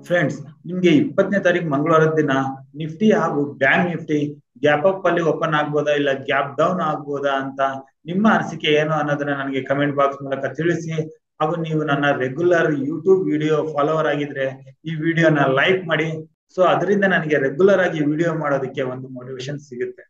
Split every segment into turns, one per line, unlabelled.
friends ನಿಮ್ಗೆ ಇಪ್ಪತ್ತನೇ ತಾರೀಕು ಮಂಗಳವಾರದ ದಿನ ನಿಫ್ಟಿ ಹಾಗೂ ಬ್ಯಾಂಕ್ ನಿಫ್ಟಿ ಗ್ಯಾಪ್ ಅಪ್ ಅಲ್ಲಿ ಓಪನ್ ಆಗ್ಬೋದಾ ಇಲ್ಲ ಗ್ಯಾಪ್ ಡೌನ್ ಆಗ್ಬೋದಾ ಅಂತ ನಿಮ್ಮ ಅನಿಸಿಕೆ ಏನು ಅನ್ನೋದನ್ನ ನನಗೆ ಕಮೆಂಟ್ ಬಾಕ್ಸ್ ಮೂಲಕ ತಿಳಿಸಿ ಹಾಗೂ ನೀವು ನನ್ನ ರೆಗ್ಯುಲರ್ ಯೂಟ್ಯೂಬ್ ವಿಡಿಯೋ ಫಾಲೋವರ್ ಆಗಿದ್ರೆ ಈ ವಿಡಿಯೋನ ಲೈಕ್ ಮಾಡಿ ಸೊ ಅದರಿಂದ ನನಗೆ ರೆಗ್ಯುಲರ್ ಆಗಿ ವಿಡಿಯೋ ಮಾಡೋದಕ್ಕೆ ಒಂದು ಮೋಟಿವೇಶನ್ ಸಿಗುತ್ತೆ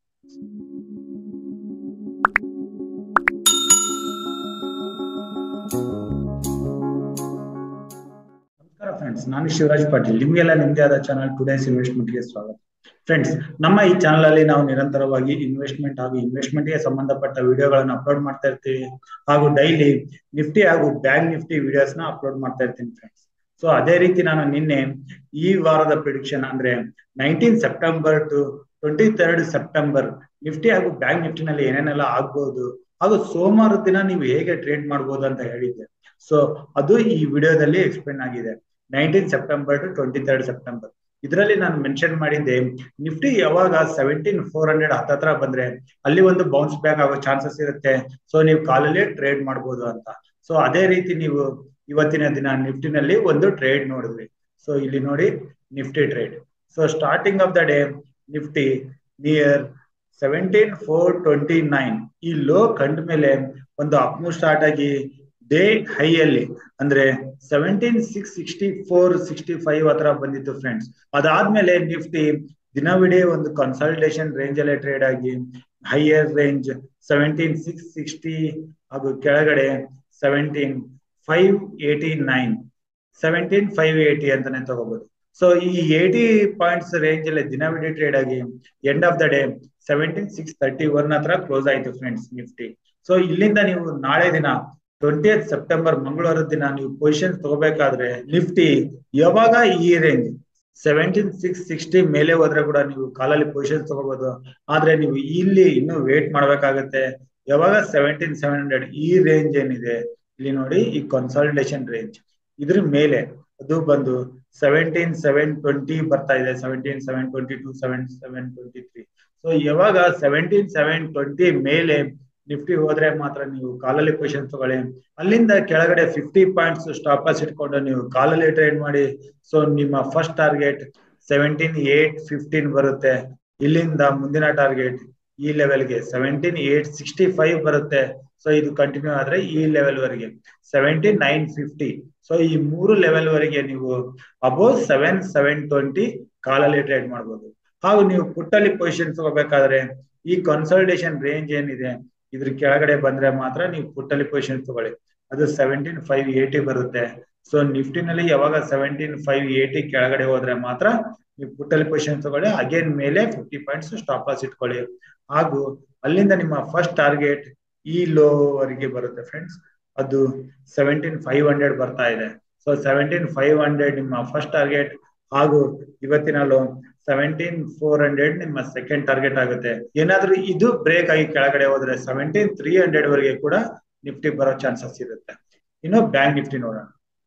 ನಮಸ್ಕಾರ ಫ್ರೆಂಡ್ಸ್ ನಾನು ಶಿವರಾಜ್ ಪಾಟೀಲ್ ನಿಮ್ಗೆಲ್ಲ ನಿಮ್ದೇ ಆದ ಚಾನಲ್ ಟುಡೇಸ್ ಇನ್ವೆಸ್ಟ್ಮೆಂಟ್ ಗೆ ಸ್ವಾಗತ ಫ್ರೆಂಡ್ಸ್ ನಮ್ಮ ಈ ಚಾನಲ್ ಅಲ್ಲಿ ನಾವು ನಿರಂತರವಾಗಿ ಇನ್ವೆಸ್ಟ್ಮೆಂಟ್ ಹಾಗೂ ಇನ್ವೆಸ್ಟ್ಮೆಂಟ್ ಗೆ ಸಂಬಂಧಪಟ್ಟ ವಿಡಿಯೋಗಳನ್ನು ಅಪ್ಲೋಡ್ ಮಾಡ್ತಾ ಇರ್ತೀವಿ ಹಾಗೂ ಡೈಲಿ ನಿಫ್ಟಿ ಹಾಗೂ ಬ್ಯಾಂಕ್ ನಿಫ್ಟಿ ವಿಡಿಯೋಸ್ ನ ಅಪ್ಲೋಡ್ ಮಾಡ್ತಾ ಇರ್ತೀನಿ ಫ್ರೆಂಡ್ಸ್ ಸೊ ಅದೇ ರೀತಿ ನಾನು ನಿನ್ನೆ ಈ ವಾರದ ಪ್ರಿಡಿಕ್ಷನ್ ಅಂದ್ರೆ nineteen September to twenty third September Nifty ಹಾಗೂ ಬ್ಯಾಂಕ್ ನಿಫ್ಟಿನಲ್ಲಿ ಏನೇನೆಲ್ಲ ಆಗ್ಬಹುದು ಹಾಗೂ ಸೋಮವಾರ ದಿನ ನೀವು ಹೇಗೆ ಟ್ರೇಡ್ ಮಾಡ್ಬೋದು ಅಂತ ಹೇಳಿದ್ದೆ ಸೊ ಅದು ಈ ವಿಡಿಯೋದಲ್ಲಿ ಎಕ್ಸ್ಪ್ಲೇನ್ ಆಗಿದೆ nineteen September to twenty third September ಇದರಲ್ಲಿ ನಾನು ಮೆನ್ಷನ್ ಮಾಡಿದ್ದೆ ನಿಫ್ಟಿ ಯಾವಾಗ ಸೆವೆಂಟೀನ್ ಫೋರ್ ಹಂಡ್ರೆಡ್ ಹತ್ತತ್ರ ಬಂದ್ರೆ ಅಲ್ಲಿ ಒಂದು ಬೌನ್ಸ್ ಬ್ಯಾಕ್ ಆಗೋ ಚಾನ್ಸಸ್ ಇರುತ್ತೆ ಸೊ ನೀವು ಕಾಲಲ್ಲಿ ಟ್ರೇಡ್ ಮಾಡ್ಬೋದು ಅಂತ ಸೊ ಅದೇ ರೀತಿ ನೀವು ಇವತ್ತಿನ ದಿನ ನಿಫ್ಟಿನಲ್ಲಿ ಒಂದು ಟ್ರೇಡ್ ನೋಡಿದ್ವಿ ಸೊ ಇಲ್ಲಿ ನೋಡಿ Nifty trade so starting of the day Nifty near seventeen four twenty nine ಈ ಲೋ ಕಂಡ ಮೇಲೆ ಒಂದು ಅಪ್ಮೂವ್ ಸ್ಟಾರ್ಟ್ ಆಗಿ ಡೇ ಹೈ ಅಲ್ಲಿ ಅಂದ್ರೆ seventeen six sixty four sixty five ಹತ್ರ ಬಂದಿತ್ತು ಫ್ರೆಂಡ್ಸ್ ಅದಾದ್ಮೇಲೆ ನಿಫ್ಟಿ ದಿನವಿಡೀ ಒಂದು ಕನ್ಸಲ್ಟೇಷನ್ ರೇಂಜ್ ಅಲ್ಲೇ ಟ್ರೇಡ್ ಆಗಿ higher range seventeen six sixty ಹಾಗೂ ಕೆಳಗಡೆ seventeen five eighty nine seventeen five eighty ಅಂತಾನೆ ತಗೋಬಹುದು ಸೊ ಈ ಏಟಿ ಪಾಯಿಂಟ್ಸ್ ರೇಂಜ್ ಅಲ್ಲಿ ದಿನವಿಡೀ ಟ್ರೇಡ್ ಆಗಿ end of the day seventeen six thirty one ಹತ್ರ ಕ್ಲೋಸ್ ಆಯ್ತು ಫ್ರೆಂಡ್ಸ್ ನಿಫ್ಟಿ ಸೊ ಇಲ್ಲಿಂದ ನೀವು ನಾಳೆ ದಿನ ಟ್ವೆಂಟಿ ಸೆಪ್ಟೆಂಬರ್ ಮಂಗಳವಾರದ ದಿನ ನೀವು ಪೊಸಿಷನ್ ತಗೋಬೇಕಾದ್ರೆ ನಿಫ್ಟಿ ಯಾವಾಗ ಈ ರೇಂಜ್ ಸೆವೆಂಟೀನ್ ಸಿಕ್ಸ್ ಸಿಕ್ಸ್ಟಿ ಮೇಲೆ ಹೋದ್ರೆ ಕೂಡ ನೀವು ಕಾಲಲ್ಲಿ ಪೊಸಿಷನ್ ತಗೋಬಹುದು ಆದ್ರೆ ನೀವು ಇಲ್ಲಿ ಇನ್ನು ವೇಟ್ ಮಾಡ್ಬೇಕಾಗತ್ತೆ ಯಾವಾಗ ಸೆವೆಂಟೀನ್ ಸೆವೆನ್ ಹಂಡ್ರೆಡ್ ಈ ರೇಂಜ್ ಏನಿದೆ ಇಲ್ಲಿ ನೋಡಿ ಈ ಕನ್ಸಲ್ಟೇಷನ್ ರೇಂಜ್ ಇದ್ರ ಮೇಲೆ ಅದು ಬಂದು ಸೆವೆಂಟೀನ್ ಸೆವೆನ್ ಟ್ವೆಂಟಿ ಬರ್ತಾ ಇದೆ seventeen seven twenty to seven seven twenty three so ಯಾವಾಗ ಸೆವೆಂಟೀನ್ ಸೆವೆನ್ ಟ್ವೆಂಟಿ ಮೇಲೆ ನಿಫ್ಟಿ ಹೋದ್ರೆ ಮಾತ್ರ ನೀವು ಕಾಲಲ್ಲಿ ಪೊಸಿಷನ್ ತಗೊಳ್ಳಿ ಅಲ್ಲಿಂದ ಕೆಳಗಡೆ ಫಿಫ್ಟಿ ಪಾಯಿಂಟ್ಸ್ ಸ್ಟಾಪ್ ಲಾಸ್ ಇಟ್ಕೊಂಡು ನೀವು ಕಾಲಲ್ಲಿ ಟ್ರೇಡ್ ಮಾಡಿ ಸೊ ನಿಮ್ಮ first target seventeen eight fifteen ಬರುತ್ತೆ ಇಲ್ಲಿಂದ ಮುಂದಿನ ಟಾರ್ಗೆಟ್ ಈ ಲೆವೆಲ್ಗೆ ಸೆವೆಂಟೀನ್ ಏಟ್ ಸಿಕ್ಸ್ಟಿ ಫೈವ್ ಬರುತ್ತೆ ಸೊ ಇದು ಕಂಟಿನ್ಯೂ ಆದ್ರೆ ಈ ಲೆವೆಲ್ ವರೆಗೆ ಸೆವೆಂಟೀನ್ ನೈನ್ ಫಿಫ್ಟಿ ಸೊ ಈ ಮೂರು ಲೆವೆಲ್ ವರೆಗೆ ನೀವು ಅಬೋವ್ ಸೆವೆನ್ ಸೆವೆನ್ ಟ್ವೆಂಟಿ ಕಾಲಲ್ಲಿ ಟ್ರೇಡ್ ಮಾಡ್ಬೋದು ಹಾಗೂ ನೀವು ಪುಟ್ಟಲ್ಲಿ ಪೊಸಿಷನ್ ತಗೋಬೇಕಾದ್ರೆ ಈ ಕನ್ಸಲ್ಟೇಷನ್ ರೇಂಜ್ ಏನಿದೆ ಇದ್ರ ಕೆಳಗಡೆ ಬಂದ್ರೆ ಮಾತ್ರ ನೀವು ಪುಟ್ಟಲ್ಲಿ ಪೊಸಿಷನ್ ತಗೊಳ್ಳಿ ಅದು ಸೆವೆಂಟೀನ್ ಫೈವ್ ಏಟಿ ಬರುತ್ತೆ ಸೊ ನಿಫ್ಟಿನಲ್ಲಿ ಯಾವಾಗ ಸೆವೆಂಟೀನ್ ಫೈವ್ ಏಟಿ ಕೆಳಗಡೆ ಹೋದ್ರೆ ಮಾತ್ರ ನೀವು ಪುಟ್ಟಲ್ಲಿ ಪೊಸಿಷನ್ ತಗೊಳ್ಳಿ ಅಗೇನ್ ಮೇಲೆ ಫಿಫ್ಟಿ ಪಾಯಿಂಟ್ಸ್ ಸ್ಟಾಪ್ ಲಾಸ್ ಇಟ್ಕೊಳ್ಳಿ ಹಾಗೂ ಅಲ್ಲಿಂದ ನಿಮ್ಮ ಫಸ್ಟ್ ಟಾರ್ಗೆಟ್ ಈ ಲೋ ವರೆಗೆ ಬರುತ್ತೆ ಫ್ರೆಂಡ್ಸ್ ಅದು ಸೆವೆಂಟೀನ್ ಫೈವ್ ಹಂಡ್ರೆಡ್ ಬರ್ತಾ ಇದೆ ಸೊ ಸೆವೆಂಟೀನ್ ಫೈವ್ ಹಂಡ್ರೆಡ್ ನಿಮ್ಮ ಫಸ್ಟ್ ಟಾರ್ಗೆಟ್ ಹಾಗೂ ಇವತ್ತಿನ ಲೋ ಸೆವೆಂಟೀನ್ ಫೋರ್ ಹಂಡ್ರೆಡ್ ನಿಮ್ಮ ಸೆಕೆಂಡ್ ಟಾರ್ಗೆಟ್ ಆಗುತ್ತೆ ಏನಾದ್ರೂ ಇದು ಬ್ರೇಕ್ ಆಗಿ ಕೆಳಗಡೆ ಹೋದ್ರೆ ಸೆವೆಂಟೀನ್ ತ್ರೀ ಹಂಡ್ರೆಡ್ ವರೆಗೆ ಕೂಡ ನಿಫ್ಟಿ ಬರೋ ಚಾನ್ಸಸ್ ಇರುತ್ತೆ ಇನ್ನು ಬ್ಯಾಂಕ್ ನಿಫ್ಟಿ ನೋಡೋಣ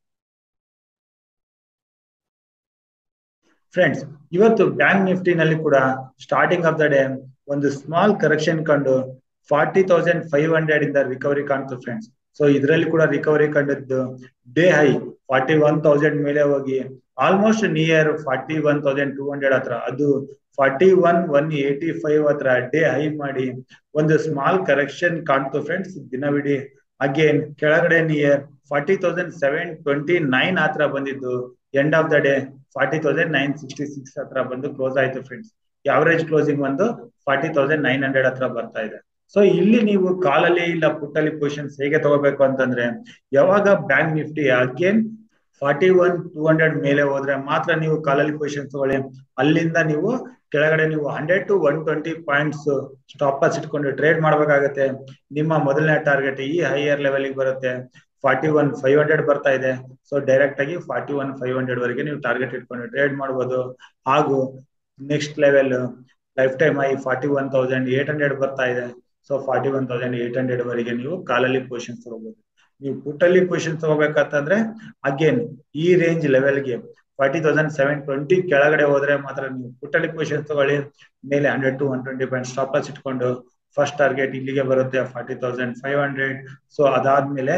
ಫ್ರೆಂಡ್ಸ್ ಇವತ್ತು ಬ್ಯಾಂಕ್ ನಿಫ್ಟಿನಲ್ಲಿ ಕೂಡ ಸ್ಟಾರ್ಟಿಂಗ್ ಆಫ್ ದ ಡೇ ಒಂದು ಸ್ಮಾಲ್ ಕರೆಕ್ಷನ್ ಕಂಡು ಫಾರ್ಟಿ ತೌಸಂಡ್ ಫೈವ್ ಹಂಡ್ರೆಡ್ ಇಂದ ರಿಕವರಿ ಕಾಣ್ತು ಫ್ರೆಂಡ್ಸ್ ಸೊ ಇದರಲ್ಲಿ ಕೂಡ ರಿಕವರಿ ಕಂಡದ್ದು day high forty one thousand ಮೇಲೆ ಹೋಗಿ almost near forty one thousand two hundred ಹತ್ರ ಅದು forty one one eighty five ಹತ್ರ ಡೇ ಹೈ ಮಾಡಿ ಒಂದು ಸ್ಮಾಲ್ ಕರೆಕ್ಷನ್ ಕಾಣ್ತು ಫ್ರೆಂಡ್ಸ್ ದಿನವಿಡೀ ಅಗೇನ್ ಕೆಳಗಡೆ near forty thousand seven twenty nine ಹತ್ರ ಬಂದಿದ್ದು end of the day forty thousand nine sixty six ಹತ್ರ ಬಂದು ಕ್ಲೋಸ್ ಆಯ್ತು ಫ್ರೆಂಡ್ಸ್ ಅವರೇಜ್ ಕ್ಲೋಸಿಂಗ್ ಒಂದು ಫಾರ್ಟಿ ತೌಸಂಡ್ ನೈನ್ ಹಂಡ್ರೆಡ್ ಹತ್ರ ಬರ್ತಾ ಇದೆ ಸೊ ಇಲ್ಲಿ ನೀವು ಕಾಲಲ್ಲಿ ಇಲ್ಲ ಪುಟ್ಟಲ್ಲಿ ಪೊಸಿಷನ್ಸ್ ಹೇಗೆ ತಗೋಬೇಕು ಅಂತಂದ್ರೆ ಯಾವಾಗ bank Nifty again forty one two hundred ಮೇಲೆ ಹೋದ್ರೆ ಮಾತ್ರ ನೀವು ಕಾಲಲ್ಲಿ ಪೊಸಿಷನ್ ತಗೊಳ್ಳಿ ಅಲ್ಲಿಂದ ನೀವು ಕೆಳಗಡೆ ನೀವು hundred to one twenty points stop loss ಇಟ್ಕೊಂಡು ಟ್ರೇಡ್ ಮಾಡ್ಬೇಕಾಗತ್ತೆ ನಿಮ್ಮ ಮೊದಲನೇ ಟಾರ್ಗೆಟ್ ಈ ಹೈಯರ್ ಲೆವೆಲ್ಗೆ ಬರುತ್ತೆ ಫಾರ್ಟಿ ಒನ್ ಫೈವ್ ಹಂಡ್ರೆಡ್ ಬರ್ತಾ ಇದೆ ಸೊ ಡೈರೆಕ್ಟ್ ಆಗಿ ಫಾರ್ಟಿ ಒನ್ ಫೈವ್ ಹಂಡ್ರೆಡ್ ವರೆಗೆ ನೀವು ಟಾರ್ಗೆಟ್ ಇಟ್ಕೊಂಡು ಟ್ರೇಡ್ ಮಾಡ್ಬೋದು ಹಾಗೂ ನೆಕ್ಸ್ಟ್ ಲೆವೆಲ್ ಲೈಫ್ ಟೈಮ್ ಆಗಿ forty one thousand eight hundred ಬರ್ತಾ ಇದೆ so forty one thousand eight hundred ವರೆಗೆ ನೀವು ಕಾಲಲ್ಲಿ ಪೊಸಿಷನ್ ತಗೋಬಹುದು ನೀವು ಪುಟ್ಟಲ್ಲಿ ಪೊಸಿಷನ್ ತಗೋಬೇಕಂತಂದ್ರೆ ಅಗೇನ್ ಈ ರೇಂಜ್ ಲೆವೆಲ್ಗೆ ಫಾರ್ಟಿ ತೌಸಂಡ್ ಸೆವೆನ್ ಟ್ವೆಂಟಿ ಕೆಳಗಡೆ ಹೋದ್ರೆ ಮಾತ್ರ ನೀವು ಪುಟ್ಟಲ್ಲಿ ಪೊಸಿಷನ್ ತಗೊಳ್ಳಿ ಮೇಲೆ hundred to one twenty point stop loss ಇಟ್ಕೊಂಡು ಫಸ್ಟ್ ಟಾರ್ಗೆಟ್ ಇಲ್ಲಿಗೆ ಬರುತ್ತೆ forty thousand five hundred so ಅದಾದ್ಮೇಲೆ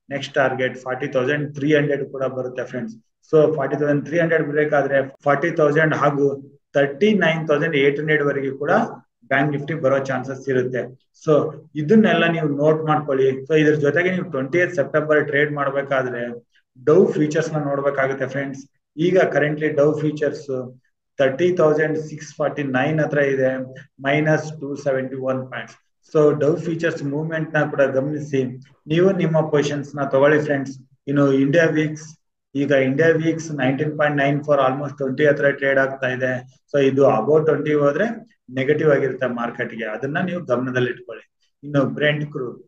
next target forty thousand three hundred ಕೂಡ ಬರುತ್ತೆ friends so forty thousand three hundred break ಆದ್ರೆ ಫಾರ್ಟಿ ತೌಸಂಡ್ ಹಾಗೂ thirty nine thousand eight hundred ವರೆಗೆ ಕೂಡ ಬ್ಯಾಂಕ್ ನಿಫ್ಟಿ ಬರೋ ಚಾನ್ಸಸ್ ಇರುತ್ತೆ ಸೊ ಇದನ್ನೆಲ್ಲ ನೀವು ನೋಟ್ ಮಾಡ್ಕೊಳ್ಳಿ ಸೊ ಇದ್ರ ಜೊತೆಗೆ ನೀವು ಟ್ವೆಂಟಿ ಏತ್ ಸೆಪ್ಟೆಂಬರ್ ಟ್ರೇಡ್ ಮಾಡ್ಬೇಕಾದ್ರೆ ಡೌ ಫೀಚರ್ಸ್ ನ ನೋಡ್ಬೇಕಾಗುತ್ತೆ ಫ್ರೆಂಡ್ಸ್ ಈಗ currently Dow futures thirty thousand six forty nine ಹತ್ರ ಇದೆ minus two seventy one points so Dow futures movement ನ ಕೂಡ ಗಮನಿಸಿ ನೀವು ನಿಮ್ಮ ಪೊಸಿಷನ್ಸ್ ನ ತಗೊಳ್ಳಿ ಫ್ರೆಂಡ್ಸ್ ಇನ್ನು ಇಂಡಿಯಾ ವೀಕ್ಸ್ ಈಗ India VIX nineteen point nine four almost twenty ಹತ್ರ ಟ್ರೇಡ್ ಆಗ್ತಾ ಇದೆ ಸೊ ಇದು ಅಬೌಟ್ ಟ್ವೆಂಟಿ ಹೋದ್ರೆ ನೆಗೆಟಿವ್ ಆಗಿರುತ್ತೆ ಮಾರ್ಕೆಟ್ಗೆ ಅದನ್ನ ನೀವು ಗಮನದಲ್ಲಿ ಇಟ್ಕೊಳ್ಳಿ ಇನ್ನು ಬ್ರೆಂಡ್ ಕ್ರೂಡ್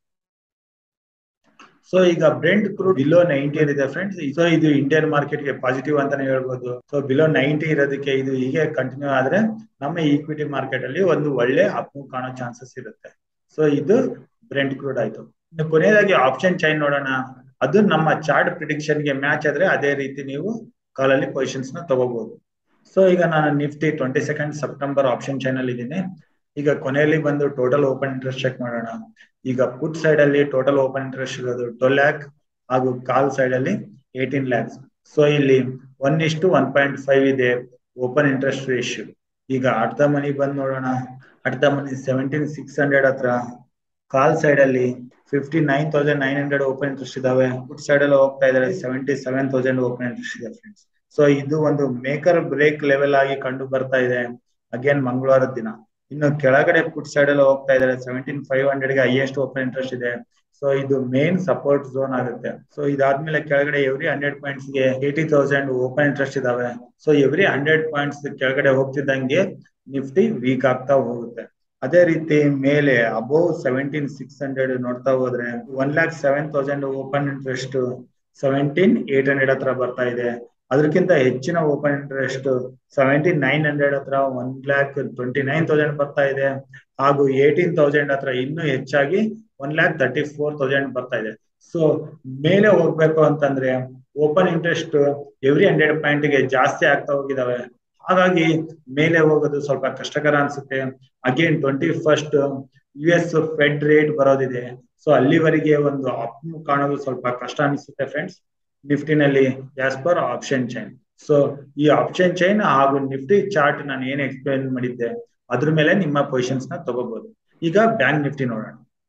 ಸೊ ಈಗ ಬ್ರೆಂಡ್ ಕ್ರೂಡ್ ಬಿಲೋ ನೈಂಟಿ ಇದೆ ಫ್ರೆಂಡ್ಸ್ ಸೊ ಇದು ಇಂಡಿಯನ್ ಮಾರ್ಕೆಟ್ಗೆ ಪಾಸಿಟಿವ್ ಅಂತಾನೆ ಹೇಳ್ಬೋದು ಸೊ ಬಿಲೋ ನೈಂಟಿ ಇರೋದಕ್ಕೆ ಇದು ಹೀಗೆ ಕಂಟಿನ್ಯೂ ಆದ್ರೆ ನಮ್ಮ ಈಕ್ವಿಟಿ ಮಾರ್ಕೆಟ್ ಅಲ್ಲಿ ಒಂದು ಒಳ್ಳೆ ಅಪ್ ಕಾಣೋ ಚಾನ್ಸಸ್ ಇರುತ್ತೆ ಸೊ ಇದು ಬ್ರೆಂಡ್ ಕ್ರೂಡ್ ಆಯ್ತು ಇನ್ನು ಕೊನೆಯದಾಗಿ ಆಪ್ಷನ್ ಚೈನ್ ನೋಡೋಣ ಅದು ನಮ್ಮ ಚಾರ್ಟ್ ಪ್ರಿಡಿಕ್ಷನ್ ಗೆ ಮ್ಯಾಚ್ ಆದ್ರೆ ಅದೇ ರೀತಿ ನೀವು ಕಾಲಲ್ಲಿ ಪೊಸಿಷನ್ಸ್ ನ ತಗೋಬಹುದು ಸೊ ಈಗ ನಾನು Nifty twenty second September option chain ಅಲ್ಲಿ ಇದ್ದೀನಿ ಈಗ ಕೊನೆಯಲ್ಲಿ ಬಂದು ಟೋಟಲ್ ಓಪನ್ ಇಂಟ್ರೆಸ್ಟ್ ಚೆಕ್ ಮಾಡೋಣ ಈಗ ಪುಟ್ ಸೈಡ್ ಅಲ್ಲಿ ಟೋಟಲ್ ಓಪನ್ ಇಂಟ್ರೆಸ್ಟ್ ಇರೋದು ಟ್ವೆಲ್ ಲ್ಯಾಕ್ ಹಾಗೂ ಕಾಲ್ ಸೈಡ್ ಅಲ್ಲಿ ಏಟೀನ್ ಲ್ಯಾಕ್ಸ್ ಸೊ ಇಲ್ಲಿ ಒನ್ ಇಷ್ಟು ಒನ್ ಪಾಯಿಂಟ್ ಫೈವ್ ಇದೆ ಓಪನ್ ಇಂಟ್ರೆಸ್ಟ್ ರೇಷಿಯೋ ಈಗ ಅರ್ಧ ಮನಿ ಬಂದ್ ನೋಡೋಣ ಅರ್ಧ ಮನಿ ಸೆವೆಂಟೀನ್ ಸಿಕ್ಸ್ ಹಂಡ್ರೆಡ್ ಹತ್ರ ಕಾಲ್ ಸೈಡ್ ಅಲ್ಲಿ fifty nine thousand nine hundred open interest ಇದಾವೆ ಪುಟ್ ಸೈಡ್ ಅಲ್ಲಿ ಹೋಗ್ತಾ ಇದಾರೆ seventy seven thousand open interest ಇದೆ ಫ್ರೆಂಡ್ಸ್ ಸೊ ಇದು ಒಂದು ಮೇಕರ್ ಬ್ರೇಕ್ ಲೆವೆಲ್ ಆಗಿ ಕಂಡು ಬರ್ತಾ ಇದೆ ಅಗೇನ್ ಮಂಗಳವಾರದ ದಿನ ಇನ್ನು ಕೆಳಗಡೆ ಪುಟ್ ಸೈಡ್ ಅಲ್ಲಿ ಹೋಗ್ತಾ ಇದಾರೆ ಸೆವೆಂಟೀನ್ ಫೈವ್ ಹಂಡ್ರೆಡ್ ಗೆ ಹೈಯೆಸ್ಟ್ ಓಪನ್ ಇಂಟ್ರೆಸ್ಟ್ ಇದೆ ಸೊ ಇದು ಮೇನ್ ಸಪೋರ್ಟ್ ಝೋನ್ ಆಗುತ್ತೆ ಸೊ ಇದಾದ್ಮೇಲೆ ಕೆಳಗಡೆ ಎವ್ರಿ ಹಂಡ್ರೆಡ್ ಪಾಯಿಂಟ್ಸ್ ಗೆ ಏಟಿ ತೌಸಂಡ್ ಓಪನ್ ಇಂಟ್ರೆಸ್ಟ್ ಇದಾವೆ ಸೊ ಎವ್ರಿ ಹಂಡ್ರೆಡ್ ಪಾಯಿಂಟ್ಸ್ ಕೆಳಗಡೆ ಹೋಗ್ತಿದ್ದಂಗೆ ನಿಫ್ಟಿ ವೀಕ್ ಆಗ್ತಾ ಹೋಗುತ್ತೆ ಅದೇ ರೀತಿ ಮೇಲೆ ಅಬೋವ್ ಸೆವೆಂಟೀನ್ ಸಿಕ್ಸ್ ಹಂಡ್ರೆಡ್ ನೋಡ್ತಾ ಹೋದ್ರೆ one lakh seven thousand open interest seventeen eight hundred ಹತ್ರ ಬರ್ತಾ ಇದೆ ಅದಕ್ಕಿಂತ ಹೆಚ್ಚಿನ open interest seventy nine hundred ಹತ್ರ one lakh twenty nine thousand ಬರ್ತಾ ಇದೆ ಹಾಗೂ ಏಟೀನ್ ತೌಸಂಡ್ ಹತ್ರ ಇನ್ನೂ ಹೆಚ್ಚಾಗಿ one lakh thirty four thousand ಬರ್ತಾ ಇದೆ ಸೊ ಮೇಲೆ ಹೋಗ್ಬೇಕು ಅಂತಂದ್ರೆ open interest every hundred point ಗೆ ಜಾಸ್ತಿ ಆಗ್ತಾ ಹೋಗಿದಾವೆ ಹಾಗಾಗಿ ಮೇಲೆ ಹೋಗೋದು ಸ್ವಲ್ಪ ಕಷ್ಟಕರ ಅನ್ಸುತ್ತೆ again twenty first U S Fed rate ಬರೋದಿದೆ ಸೊ ಅಲ್ಲಿವರೆಗೆ ಒಂದು ಅಪ್ ಕಾಣೋದು ಸ್ವಲ್ಪ ಕಷ್ಟ ಅನಿಸುತ್ತೆ ಫ್ರೆಂಡ್ಸ್ ನಿಫ್ಟಿನಲ್ಲಿ as per option chain so ಈ ಆಪ್ಷನ್ ಚೈನ್ ಹಾಗೂ ನಿಫ್ಟಿ ಚಾರ್ಟ್ ನಾನು ಏನ್ ಎಕ್ಸ್ಪ್ಲೈನ್ ಮಾಡಿದ್ದೆ ಅದ್ರ ಮೇಲೆ ನಿಮ್ಮ ಪೊಸಿಷನ್ಸ್ ನ ತಗೋಬಹುದು ಈಗ ಬ್ಯಾಂಕ್ ನಿಫ್ಟಿ ನೋಡೋಣ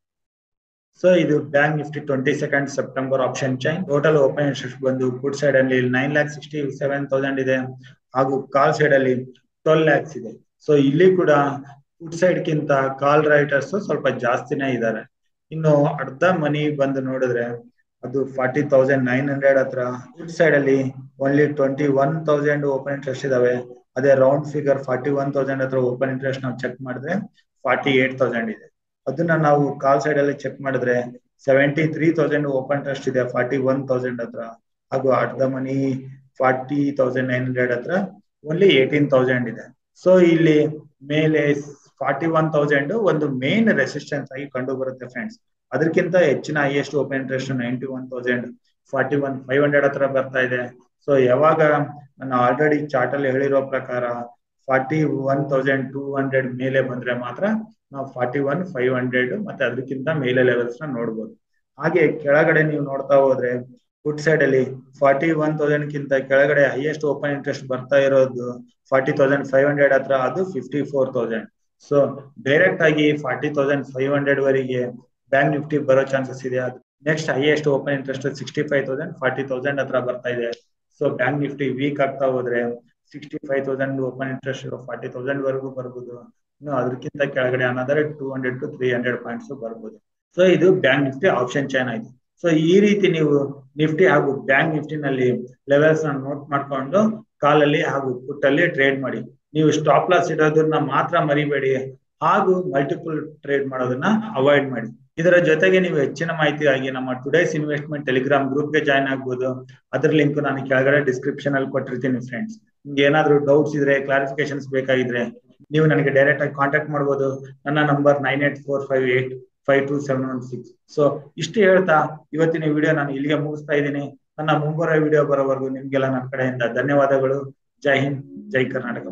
ಸೊ ಇದು bank Nifty twenty second September option chain total open interest ಬಂದು ಪುಟ್ ಸೈಡ್ ಅಲ್ಲಿ nine lakh sixty seven thousand ಇದೆ ಹಾಗೂ ಕಾಲ್ ಸೈಡ್ ಅಲ್ಲಿ ಟ್ವೆಲ್ ಲ್ಯಾಕ್ಸ್ ಇದೆ ಸೊ ಇಲ್ಲಿ ಕೂಡ ಪುಟ್ ಸೈಡ್ ಗಿಂತ ಕಾಲ್ ರೈಟರ್ಸ್ ಸ್ವಲ್ಪ ಜಾಸ್ತಿನೇ ಇದ್ದಾರೆ ಇನ್ನು ಅರ್ಧ ಮನಿ ಬಂದು ನೋಡಿದ್ರೆ ಅದು ಫಾರ್ಟಿ ತೌಸಂಡ್ ನೈನ್ ಹಂಡ್ರೆಡ್ ಹತ್ರ ಪುಟ್ ಸೈಡ್ ಅಲ್ಲಿ only twenty one thousand open interest ಇದಾವೆ ಅದೇ round figure forty one thousand ಹತ್ರ ಓಪನ್ ಇಂಟ್ರೆಸ್ಟ್ ನಾವು ಚೆಕ್ ಮಾಡಿದ್ರೆ ಫಾರ್ಟಿ ಏಟ್ ತೌಸಂಡ್ ಇದೆ ಅದನ್ನ ನಾವು ಕಾಲ್ ಸೈಡ್ ಅಲ್ಲಿ ಚೆಕ್ ಮಾಡಿದ್ರೆ seventy three thousand open interest ಇದೆ ಫಾರ್ಟಿ ಒನ್ ತೌಸಂಡ್ ಹತ್ರ ಹಾಗೂ ಅರ್ಧ money forty thousand nine hundred ಹತ್ರ ಓನ್ಲಿ ಏಟೀನ್ ತೌಸಂಡ್ ಇದೆ ಸೊ ಇಲ್ಲಿ ಮೇಲೆ ಫಾರ್ಟಿ ಒನ್ ತೌಸಂಡ್ ಒಂದು ಮೇನ್ ರೆಸಿಸ್ಟೆನ್ಸ್ ಆಗಿ ಕಂಡು ಬರುತ್ತೆ ಫ್ರೆಂಡ್ಸ್ ಅದಕ್ಕಿಂತ ಹೆಚ್ಚಿನ highest open interest ninety one thousand forty one five hundred ಹತ್ರ ಬರ್ತಾ ಇದೆ ಸೊ ಯಾವಾಗ ನಾನು ಆಲ್ರೆಡಿ ಚಾರ್ಟ್ ಅಲ್ಲಿ ಹೇಳಿರೋ ಪ್ರಕಾರ forty one thousand two hundred ಮೇಲೆ ಬಂದ್ರೆ ಮಾತ್ರ ನಾವು ಫಾರ್ಟಿ ಒನ್ ಫೈವ್ ಹಂಡ್ರೆಡ್ ಮತ್ತೆ ಅದಕ್ಕಿಂತ ಮೇಲೆ ಲೆವೆಲ್ಸ್ ನ ನೋಡ್ಬೋದು ಹಾಗೆ ಕೆಳಗಡೆ ನೀವು ನೋಡ್ತಾ ಹೋದ್ರೆ ಫುಡ್ ಸೈಡ್ ಅಲ್ಲಿ ಫಾರ್ಟಿ ಒನ್ ತೌಸಂಡ್ ಕಿಂತ ಕೆಳಗಡೆ ಹೈಯೆಸ್ಟ್ ಓಪನ್ ಇಂಟ್ರೆಸ್ಟ್ ಬರ್ತಾ ಇರೋದು ಫಾರ್ಟಿ ತೌಸಂಡ್ ಫೈವ್ ಹಂಡ್ರೆಡ್ ಹತ್ರ ಅದು fifty four thousand so direct ಆಗಿ ಫಾರ್ಟಿ ತೌಸಂಡ್ ಫೈವ್ ಹಂಡ್ರೆಡ್ ವರೆಗೆ ಬ್ಯಾಂಕ್ ನಿಫ್ಟಿ ಬರೋ ಚಾನ್ಸಸ್ ಇದೆ ಅದು next highest open interest sixty five thousand forty thousand ಹತ್ರ ಬರ್ತಾ ಇದೆ ಸೊ ಬ್ಯಾಂಕ್ ನಿಫ್ಟಿ ವೀಕ್ ಆಗ್ತಾ ಹೋದ್ರೆ sixty five thousand open interest ಇರೋ ಫಾರ್ಟಿ ತೌಸಂಡ್ ವರೆಗೂ ಬರ್ಬೋದು ಇನ್ನು ಅದಕ್ಕಿಂತ ಕೆಳಗಡೆ ಅನ್ನೋದ್ರೆ two hundred to three hundred points ಬರ್ಬೋದು ಸೊ ಇದು ಬ್ಯಾಂಕ್ ನಿಫ್ಟಿ ಆಪ್ಷನ್ ಚೈನ್ ಆಯ್ತು ಸೊ ಈ ರೀತಿ ನೀವು ನಿಫ್ಟಿ ಹಾಗೂ ಬ್ಯಾಂಕ್ ನಿಫ್ಟಿನಲ್ಲಿ ಲೆವೆಲ್ಸ್ ನ ನೋಟ್ ಮಾಡ್ಕೊಂಡು ಕಾಲಲ್ಲಿ ಹಾಗೂ ಪುಟ್ ಅಲ್ಲಿ ಟ್ರೇಡ್ ಮಾಡಿ ನೀವು ಸ್ಟಾಪ್ ಲಾಸ್ ಇಡೋದನ್ನ ಮಾತ್ರ ಮರಿಬೇಡಿ ಹಾಗೂ ಮಲ್ಟಿಪಲ್ ಟ್ರೇಡ್ ಮಾಡೋದನ್ನ ಅವಾಯ್ಡ್ ಮಾಡಿ ಇದರ ಜೊತೆಗೆ ನೀವು ಹೆಚ್ಚಿನ ಮಾಹಿತಿಯಾಗಿ ನಮ್ಮ ಟುಡೇಸ್ ಇನ್ವೆಸ್ಟ್ಮೆಂಟ್ ಟೆಲಿಗ್ರಾಮ್ ಗ್ರೂಪ್ಗೆ ಜಾಯ್ನ್ ಆಗ್ಬೋದು ಅದ್ರ ಲಿಂಕ್ ನಾನು ಕೆಳಗಡೆ ಡಿಸ್ಕ್ರಿಪ್ಷನ್ ಅಲ್ಲಿ ಕೊಟ್ಟಿರ್ತೀನಿ ಫ್ರೆಂಡ್ಸ್ ನಿಮ್ಗೆ ಏನಾದ್ರು ಡೌಟ್ಸ್ ಇದ್ರೆ ಕ್ಲಾರಿಫಿಕೇಶನ್ಸ್ ಬೇಕಾಗಿದ್ರೆ ನೀವು ನನಗೆ ಡೈರೆಕ್ಟ್ ಆಗಿ ಕಾಂಟ್ಯಾಕ್ಟ್ ಮಾಡ್ಬೋದು ನನ್ನ number nine eight four five eight five two seven one six so ಇಷ್ಟು ಹೇಳ್ತಾ ಇವತ್ತಿನ ವಿಡಿಯೋ ನಾನು ಇಲ್ಲಿಗೆ ಮುಗಿಸ್ತಾ ಇದ್ದೀನಿ ನನ್ನ ಮುಂಬರುವ ವಿಡಿಯೋ ಬರೋವರೆಗೂ ನಿಮ್ಗೆಲ್ಲ ನನ್ನ ಕಡೆಯಿಂದ ಧನ್ಯವಾದಗಳು ಜೈ ಹಿಂದ್ ಜೈ ಕರ್ನಾಟಕ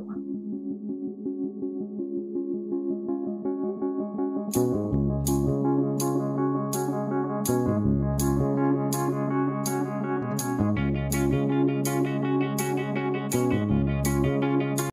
thank you